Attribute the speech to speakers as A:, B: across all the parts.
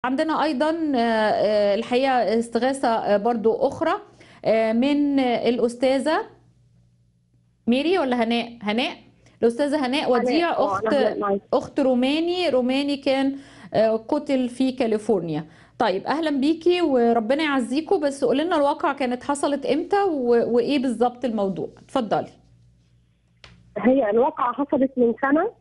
A: عندنا ايضا آه، آه، الحقيقه استغاثه آه، برضو اخرى آه، من آه، الاستاذه ميري ولا هناء هناء الاستاذه هناء وديع
B: آه،
A: اخت
B: أنا معاك.
A: اخت روماني روماني كان آه، قتل في كاليفورنيا طيب اهلا بيكي وربنا يعزيكوا بس قولي لنا الواقعه كانت حصلت امتى و- وايه بالظبط الموضوع اتفضلي
B: هي الواقعة حصلت من سنة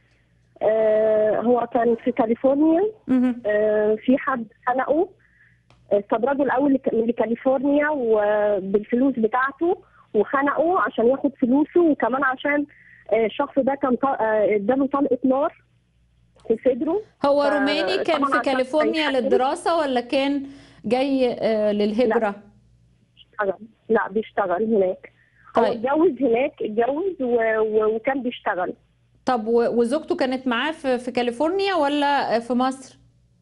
B: آه هو كان في كاليفورنيا
A: مهم.
B: آه في حد خنقه استدرجوا الأول لك- من كاليفورنيا وبالفلوس بتاعته وخنقه عشان ياخد فلوسه وكمان عشان آه، الشخص ده كان طا- آه، اداله طلقة نار في صدره
A: هو
B: ف-
A: روماني كان
B: طبعاً
A: في
B: عشان
A: كاليفورنيا
B: هيحكم.
A: للدراسه ولا كان جاي آه، للهجره
B: بيشتغل لا بيشتغل هناك هو
A: طيب.
B: اتجوز هناك اتجوز و... و... وكان بيشتغل
A: طب و- وزوجته كانت معاه في في كاليفورنيا ولا في مصر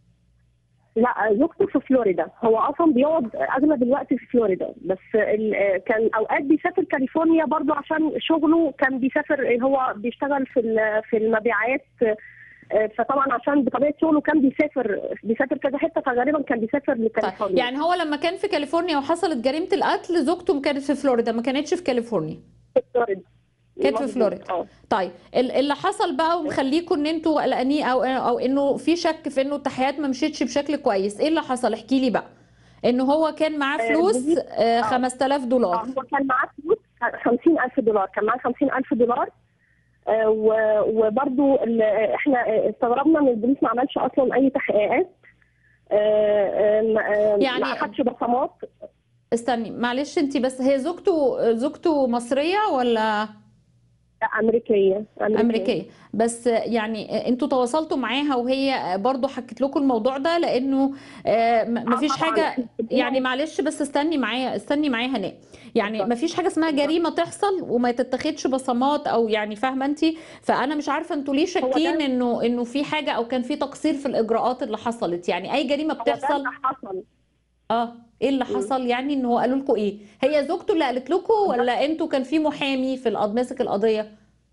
B: لا زوجته في فلوريدا هو اصلا بيقعد اغلب الوقت في فلوريدا بس ال... كان اوقات بيسافر كاليفورنيا برضو عشان شغله كان بيسافر هو بيشتغل في ال... في المبيعات فطبعا عشان بطبيعه شغله كان بيسافر بيسافر كذا حته فغالبا كان بيسافر
A: طيب
B: لكاليفورنيا
A: يعني هو لما كان في كاليفورنيا وحصلت جريمه القتل زوجته كانت في فلوريدا ما كانتش في كاليفورنيا
B: في فلوريدا
A: كانت في
B: مظبوط،
A: فلوريدا.
B: اه
A: طيب ال- اللي حصل بقى ومخليكم ان انتوا قلقانين او او انه في شك في انه التحقيقات ما مشيتش بشكل كويس ايه اللي حصل احكي لي بقى انه هو كان معاه
B: آه،
A: فلوس
B: بصي،
A: آه، 5000 دولار
B: هو كان معاه فلوس 50000 دولار كان معاه 50000 دولار آه، و- وبرضو ال- احنا استغربنا ان البوليس ما عملش اصلا اي تحقيقات آه، آه، ما- آه،
A: يعني-
B: ما اخدش بصمات
A: استني معلش انت بس هي زوجته زوجته مصرية ولا
B: امريكيه
A: امريكيه بس يعني انتوا تواصلتوا معاها وهي برضو حكت لكم الموضوع ده لانه آه، م- مفيش
B: آه، طبعاً.
A: حاجه يعني معلش بس استني معايا استني معايا هناء يعني
B: اتفضل.
A: مفيش حاجه اسمها جريمه تحصل وما تتخذش بصمات او يعني فاهمه انت فانا مش عارفه انتوا ليه شاكين
B: ده-
A: انه انه في حاجه او كان في تقصير في الاجراءات اللي حصلت يعني اي جريمه
B: هو ده
A: بتحصل
B: اللي حصل
A: اه ايه اللي حصل يعني ان هو قالوا لكم ايه هي زوجته اللي قالت لكم ولا انتوا كان في محامي في القض ماسك القضيه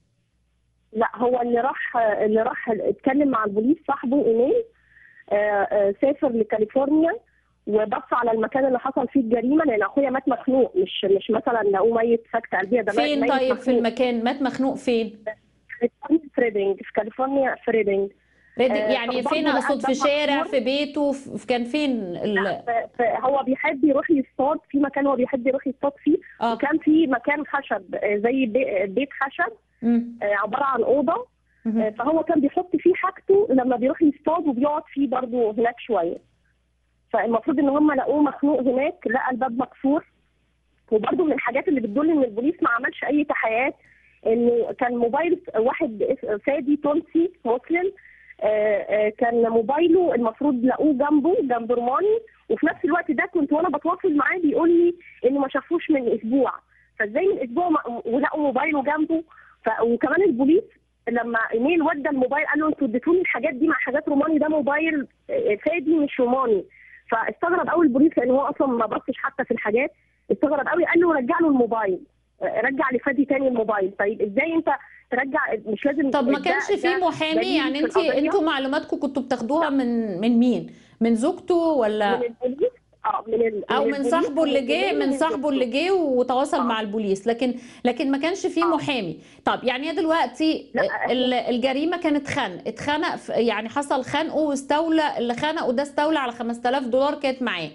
B: لا هو اللي راح اللي راح اتكلم مع البوليس صاحبه ايميل آه، آه، سافر لكاليفورنيا وبص على المكان اللي حصل فيه الجريمه لان اخويا مات مخنوق مش مش مثلا لقوه ميت سكته قلبيه ده مات-
A: فين
B: ميت
A: طيب في
B: مخنوق.
A: المكان مات مخنوق فين
B: كاليفورنيا في ريدنج في كاليفورنيا في ريدنج
A: ريدنج
B: آه،
A: يعني
B: فبرضه
A: فين
B: لقى
A: اقصد في
B: الدم
A: شارع
B: مكسور.
A: في بيته في كان فين ال...
B: ف- ف- هو بيحب يروح يصطاد في مكان هو بيحب يروح يصطاد فيه
A: اه
B: وكان في مكان خشب آه، زي بي- بيت خشب
A: مم.
B: آه، عباره عن اوضه آه،
A: مهم.
B: فهو كان بيحط فيه حاجته لما بيروح يصطاد وبيقعد فيه برضه هناك شويه فالمفروض ان هم لقوه مخنوق هناك لقى الباب مكسور وبرضه من الحاجات اللي بتدل ان البوليس ما عملش اي تحقيقات انه كان موبايل واحد اس- فادي تونسي مسلم آه، آه، كان موبايله المفروض لقوه جنبه جنب روماني وفي نفس الوقت ده كنت وانا بتواصل معاه بيقول لي انه ما شافوش من اسبوع فازاي من اسبوع ما- ولقوا موبايله جنبه ف... وكمان البوليس لما ايميل ودى الموبايل قال له انتوا اديتوني الحاجات دي مع حاجات روماني ده موبايل آه، فادي مش روماني فاستغرب قوي البوليس لان هو اصلا ما بصش حتى في الحاجات استغرب قوي قال له رجع له الموبايل آه، رجع لفادي تاني الموبايل طيب ازاي انت ترجع مش لازم
A: طب ما
B: ده-
A: كانش في
B: ده
A: محامي
B: دليل
A: يعني
B: في
A: انت
B: القضية.
A: انتوا معلوماتكم كنتوا بتاخدوها من من مين من زوجته ولا
B: من البوليس اه من ال...
A: او من
B: البوليس
A: صاحبه اللي جه
B: والإيميل
A: من
B: من
A: صاحبه
B: زوجته.
A: اللي جه وتواصل
B: آه.
A: مع البوليس لكن لكن ما كانش فيه
B: آه.
A: محامي طب يعني هي دلوقتي
B: لا، إحنا-
A: ال- الجريمه كانت خنق اتخنق في- يعني حصل خنقه واستولى اللي خنقه ده استولى على 5000 دولار كانت معاه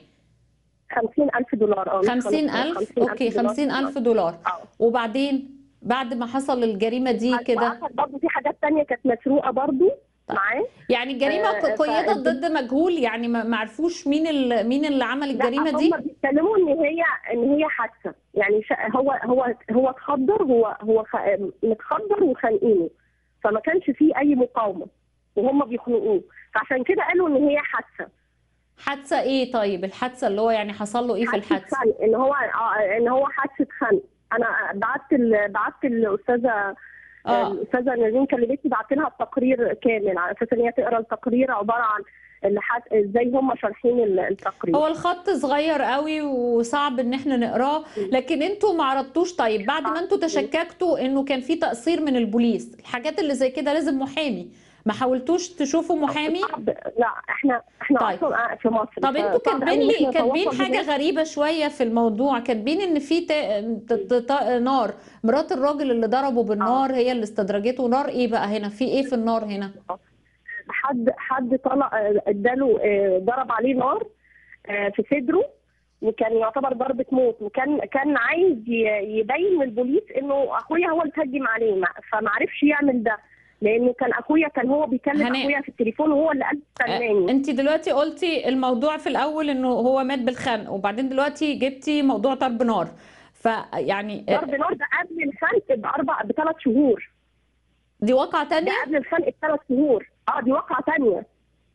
B: 50000 دولار اه مش
A: 50000
B: 50,000
A: اوكي
B: دولار.
A: 50000 دولار
B: اه
A: وبعدين بعد ما حصل الجريمه دي كده
B: وأخد برضه في حاجات تانية كانت مسروقه برضه معاه
A: يعني الجريمه
B: آه،
A: ق- قيدت
B: فالب-
A: ضد مجهول يعني ما ما عرفوش مين ال- مين اللي عمل الجريمه
B: لا
A: دي
B: هم بيتكلموا ان هي ان هي حادثه يعني شا- هو هو هو اتخدر هو هو خ- متخدر وخانقينه فما كانش فيه اي مقاومه وهم بيخنقوه فعشان كده قالوا ان هي حادثه
A: حادثه ايه طيب الحادثه اللي هو يعني حصل له ايه في
B: حادثه
A: الحادثه
B: خنق ان هو آه، ان هو حادثه خنق انا بعت ال- بعت الاستاذه
A: اه
B: الاستاذه نرين كلمتني بعت لها التقرير كامل على اساس ان هي تقرا التقرير عباره عن اللي حد... ازاي هم شارحين ال- التقرير
A: هو الخط صغير قوي وصعب ان احنا نقراه لكن انتوا ما عرضتوش طيب بعد ما انتوا تشككتوا انه كان في تقصير من البوليس الحاجات اللي زي كده لازم محامي ما حاولتوش تشوفوا محامي
B: صعب لا احنا احنا
A: طيب.
B: اصلا في مصر
A: طب انتوا
B: فصعب
A: كاتبين
B: أوي إن
A: لي
B: إحنا
A: كاتبين
B: نتواصل
A: حاجه
B: هناك.
A: غريبه شويه في الموضوع كاتبين ان في تا- ت- ت- ت- نار مرات الراجل اللي ضربه بالنار هي اللي استدرجته نار ايه بقى هنا في ايه في النار هنا
B: حد حد طلع آه، اداله آه، ضرب عليه نار آه، في صدره وكان يعتبر ضربة موت وكان كان عايز ي- يبين للبوليس انه اخويا هو اللي هجم عليه ما- فما عرفش يعمل ده لانه كان اخويا كان هو بيكلم
A: هناء.
B: اخويا في التليفون وهو اللي قال استناني
A: انت دلوقتي قلتي الموضوع في الاول انه هو مات بالخنق وبعدين دلوقتي جبتي موضوع ضرب نار فيعني
B: ضرب نار ده قبل الخنق باربع بثلاث شهور
A: دي واقعة
B: ده
A: تانية
B: قبل الخنق بثلاث شهور اه دي واقعة تانية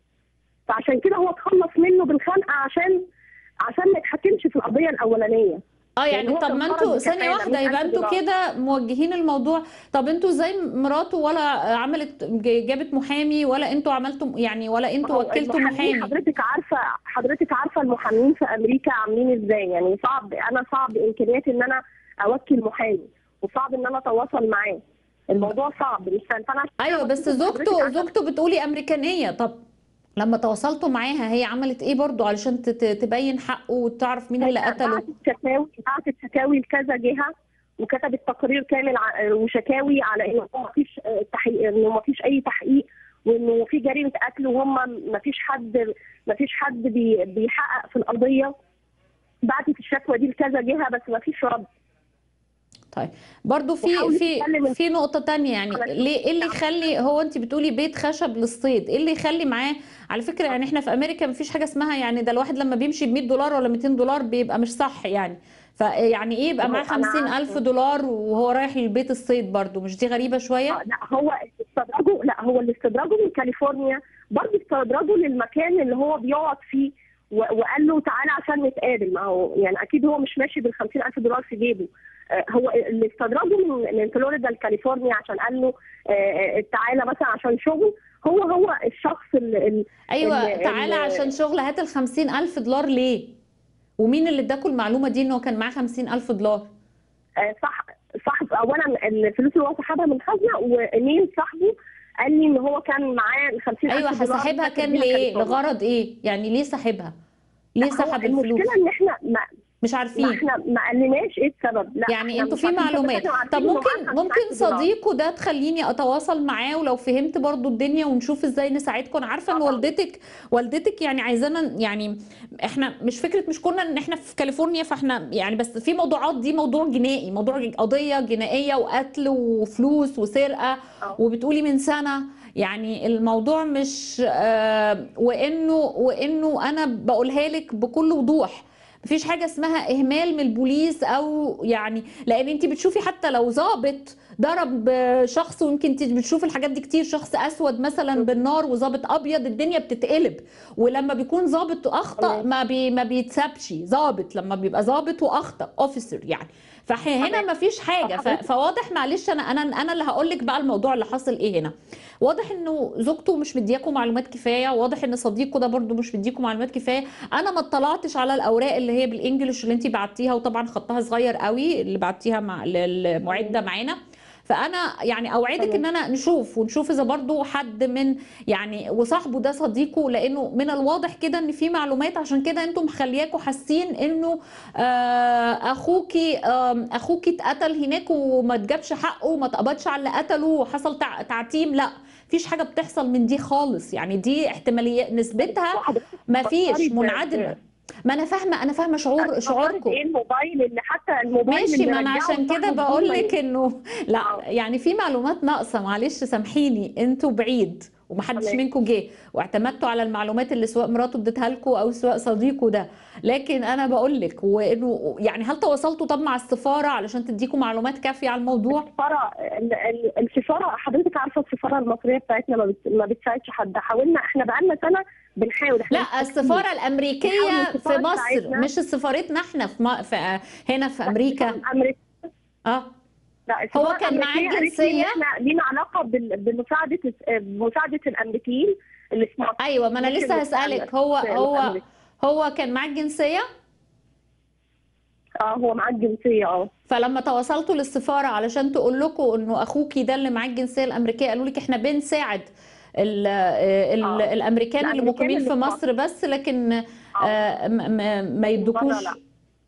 B: فعشان كده هو اتخلص منه بالخنقة عشان عشان ما يتحكمش في القضية الأولانية
A: اه
B: يعني
A: يعني
B: هو
A: طب
B: كان
A: ما
B: فرض
A: انتوا
B: بكفالة
A: ثانية واحدة
B: 100,000
A: يبقى انتوا
B: دولار.
A: كده موجهين الموضوع طب انتوا ازاي مراته ولا عملت جابت محامي ولا انتوا عملتوا يعني ولا انتوا
B: هو
A: وكلتوا
B: المحامين
A: محامي
B: حضرتك عارفه حضرتك عارفه المحامين في امريكا عاملين ازاي يعني صعب انا صعب امكانياتي ان انا اوكل محامي وصعب ان انا اتواصل معاه الموضوع صعب مش فاهم فانا عشان
A: ايوه
B: كده
A: بس
B: بتصل
A: زوجته
B: بحضرتك عشان-
A: زوجته بتقولي امريكانية طب لما تواصلتوا معاها هي عملت ايه برضو علشان تت- تبين حقه وتعرف مين اللي قتله
B: بعتت شكاوي بعتت شكاوي لكذا جهه وكتبت تقرير كامل ع- وشكاوي على انه ما فيش تحقيق انه ما فيش اي تحقيق وانه في جريمه قتل وهم ما فيش حد ما فيش حد بي بيحقق في القضيه بعتت الشكوى دي لكذا جهه بس ما فيش رد
A: طيب برضو في
B: وحاولت
A: في
B: تتكلم
A: في نقطة تانية يعني
B: على
A: ليه ايه اللي يخلي هو انت بتقولي بيت خشب للصيد ايه اللي يخلي معاه على فكرة يعني احنا في امريكا مفيش حاجة اسمها يعني ده الواحد لما بيمشي ب 100 دولار ولا 200 دولار بيبقى مش صح يعني فيعني ايه يبقى
B: هو
A: معاه
B: أنا
A: 50 ألف
B: عارفة.
A: دولار وهو رايح للبيت الصيد برضو مش دي غريبة شوية
B: آه، لا هو استدراجه لا هو اللي استدراجه من كاليفورنيا برضه استدراجه للمكان اللي هو بيقعد فيه و- وقال له تعالى عشان نتقابل ما هو يعني اكيد هو مش ماشي بال 50000 دولار في جيبه آه، هو اللي استدراجه من من فلوريدا لكاليفورنيا عشان قال له آه، آه، تعالى مثلا عشان شغل هو هو الشخص اللي اللي-
A: ايوه
B: ال-
A: تعالى
B: ال-
A: عشان شغل هات ال 50 ألف دولار ليه ومين اللي اداكوا المعلومة دي ان هو كان معاه 50 ألف دولار
B: آه، صح صاحب اولا الفلوس اللي هو سحبها من الخزنه وايميل صاحبه قال لي ان هو كان معاه ال 50000
A: ايوه
B: دولار
A: هسحبها
B: فاكر
A: كان
B: بيها
A: ليه
B: كاليفورنيا.
A: لغرض ايه يعني ليه سحبها ليه
B: هو
A: سحب الفلوس
B: المشكله ان احنا ما
A: مش
B: ما
A: عارفين
B: احنا ما قالناش ايه السبب لا
A: يعني
B: إحنا
A: انتوا
B: مش
A: في
B: عارفين، بس
A: معلومات
B: إحنا عارفين
A: طب
B: إنه
A: ممكن
B: معاه
A: ممكن
B: 50,000 دولار.
A: صديقه ده تخليني اتواصل معاه ولو فهمت برضو الدنيا ونشوف ازاي نساعدكم انا عارفه ان
B: طبعاً.
A: والدتك والدتك يعني عايزانا يعني احنا مش فكره مش كنا ان احنا في كاليفورنيا فاحنا يعني بس في موضوعات دي موضوع جنائي موضوع قضيه جنائيه وقتل وفلوس وسرقه
B: آه.
A: وبتقولي من سنه يعني الموضوع مش آه وانه وانه انا بقولها لك بكل وضوح مفيش حاجه اسمها اهمال من البوليس او يعني لان انت بتشوفي حتى لو ظابط ضرب شخص ويمكن انت بتشوفي الحاجات دي كتير شخص اسود مثلا بالنار وظابط ابيض الدنيا بتتقلب ولما بيكون ظابط اخطا
B: تمام.
A: ما بي ما بيتسابش ظابط لما بيبقى ظابط واخطا اوفيسر يعني فهنا
B: تمام.
A: ما فيش حاجه ف-
B: حضرتك-
A: فواضح معلش انا انا انا اللي هقول لك بقى الموضوع اللي حصل ايه هنا واضح انه زوجته مش مدياكم معلومات كفايه واضح ان صديقه ده برضو مش مديكم معلومات كفايه انا ما اطلعتش على الاوراق اللي هي بالانجلش اللي انت بعتيها وطبعا خطها صغير قوي اللي بعتيها مع المعده معانا فانا يعني اوعدك
B: تمام.
A: ان انا نشوف ونشوف اذا برضو حد من يعني وصاحبه ده صديقه لانه من الواضح كده ان في معلومات عشان كده انتم مخلياكوا حاسين انه آه، اخوكي آم، اخوكي اتقتل هناك وما اتجابش حقه وما اتقبضش على اللي قتله وحصل تع- تعتيم لا مفيش حاجه بتحصل من دي خالص يعني دي احتماليه نسبتها
B: وحضرتك
A: ما فيش
B: فكري ب-
A: منعدمه ما انا فاهمه انا فاهمه شعور
B: فكرت
A: شعوركم
B: ايه الموبايل اللي حتى الموبايل
A: ماشي
B: اللي
A: ما انا
B: رجعه
A: عشان كده
B: صاحبه
A: بقول
B: بدون ما
A: لك انه لا
B: آه.
A: يعني في معلومات ناقصه معلش سامحيني انتوا بعيد ومحدش
B: تمام.
A: منكم جه واعتمدتوا على المعلومات اللي سواء مراته اديتها لكم او سواء صديقه ده لكن انا بقول لك وانه يعني هل تواصلتوا طب مع السفاره علشان تديكم معلومات كافيه على الموضوع
B: السفاره ال- ال- السفاره حضرتك عارفه السفاره المصريه بتاعتنا ما بت- ما بتساعدش حد حاولنا احنا بقالنا سنه بنحاول احنا
A: لا
B: مش
A: السفاره
B: بنحاول
A: الامريكيه في
B: السفارة
A: مصر
B: بتاعتنا.
A: مش سفارتنا احنا في, م... في هنا في امريكا
B: أمريكا
A: اه
B: لا السفارة
A: هو كان معاه
B: الأمريكية قالت لي إن
A: جنسية؟
B: احنا لينا علاقه بال- بمساعده بمساعده الامريكيين اللي في مصر
A: ايوه ما انا
B: مش
A: لسه
B: اللي
A: هسالك
B: في
A: هو
B: في
A: هو
B: أمريكا.
A: هو كان معاه الجنسيه
B: اه هو معاه الجنسيه اه
A: فلما تواصلتوا للسفارة علشان تقول لكم انه اخوكي ده اللي معاه الجنسية الامريكية قالوا لك احنا بنساعد ال ال
B: آه.
A: الامريكان اللي
B: الأمريكان
A: مقيمين
B: اللي
A: في
B: في
A: مصر بس لكن
B: آه.
A: آه، م- م- ما يدوكوش
B: لا.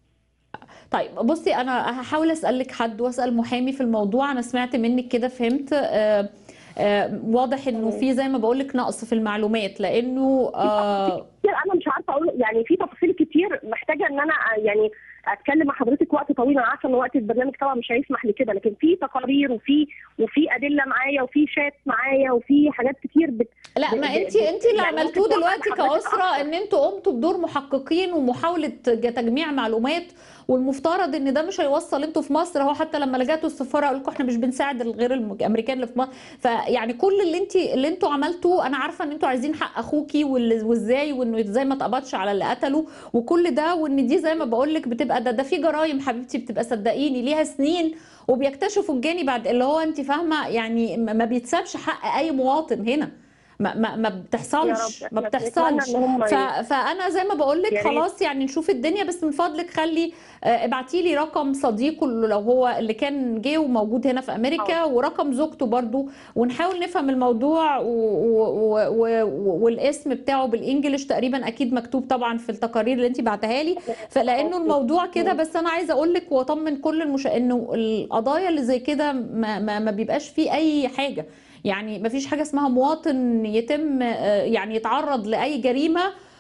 A: طيب بصي انا هحاول اسالك حد واسال محامي في الموضوع انا سمعت منك كده فهمت آه، آه، واضح انه في زي ما بقول لك نقص في المعلومات لانه آه،
B: كتير انا مش عارفه اقول يعني في تفاصيل كتير محتاجه ان انا يعني اتكلم مع حضرتك وقت طويل انا عارفه ان وقت البرنامج طبعا مش هيسمح لكده لكن في تقارير وفي وفي ادله معايا وفي شات معايا وفي حاجات كتير بت...
A: لا ما
B: ب-
A: انت
B: ب-
A: انت اللي
B: يعني
A: عملتوه
B: ممكن
A: دلوقتي
B: توقع حضرتك
A: كأسرة
B: أكتر.
A: ان انتوا قمتوا بدور محققين ومحاولة تجميع معلومات والمفترض ان ده مش هيوصل انتوا في مصر اهو حتى لما لجأتوا السفارة قالوا لكم احنا مش بنساعد غير الامريكان اللي في مصر فيعني كل اللي انت اللي انتوا عملتوه انا عارفة ان انتوا عايزين حق اخوكي وال- وازاي وانه ازاي ما اتقبضش على اللي قتله وكل ده وان دي زي ما بقول لك بتبقى ده ده في جرايم حبيبتي بتبقى صدقيني ليها سنين وبيكتشفوا الجاني بعد اللي هو انت فاهمه يعني ما ما بيتسابش حق اي مواطن هنا ما ما ما بتحصلش
B: يا رب.
A: ما
B: إحنا
A: بتحصلش
B: بنتمنى إن هم
A: ف... فانا زي ما بقول لك
B: يا ريت.
A: خلاص يعني نشوف الدنيا بس من فضلك خلي ابعتي لي رقم صديقه اللي لو هو اللي كان جه وموجود هنا في امريكا ورقم زوجته برضو ونحاول نفهم الموضوع و... و... و... و... والاسم بتاعه بالانجلش تقريبا اكيد مكتوب طبعا في التقارير اللي انت بعتها لي فلانه الموضوع كده بس انا عايزه اقول لك واطمن كل المش... انه القضايا اللي زي كده ما, ما, ما بيبقاش فيه اي حاجه يعني ما فيش حاجه اسمها مواطن يتم آه، يعني يتعرض لاي جريمه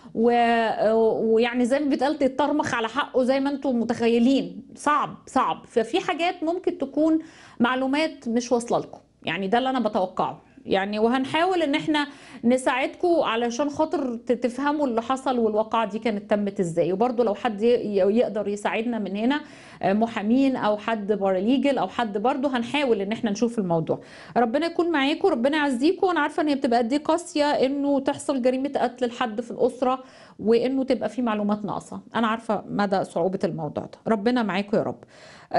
A: و- ويعني زي ما بيتقال يتطرمخ على حقه زي ما انتم متخيلين صعب صعب ففي حاجات ممكن تكون معلومات مش واصله لكم يعني ده اللي انا بتوقعه يعني وهنحاول ان احنا نساعدكم علشان خاطر ت- تفهموا اللي حصل والواقعة دي كانت تمت ازاي وبرضه لو حد ي- يقدر يساعدنا من هنا آه، محامين او حد باراليجل او حد برضه هنحاول ان احنا نشوف الموضوع ربنا يكون معاكم ربنا يعزيكم وانا عارفه ان هي بتبقى قد ايه قاسيه انه تحصل جريمه قتل لحد في الاسره وانه تبقى في معلومات ناقصه انا عارفه مدى صعوبه الموضوع ده ربنا معاكم يا رب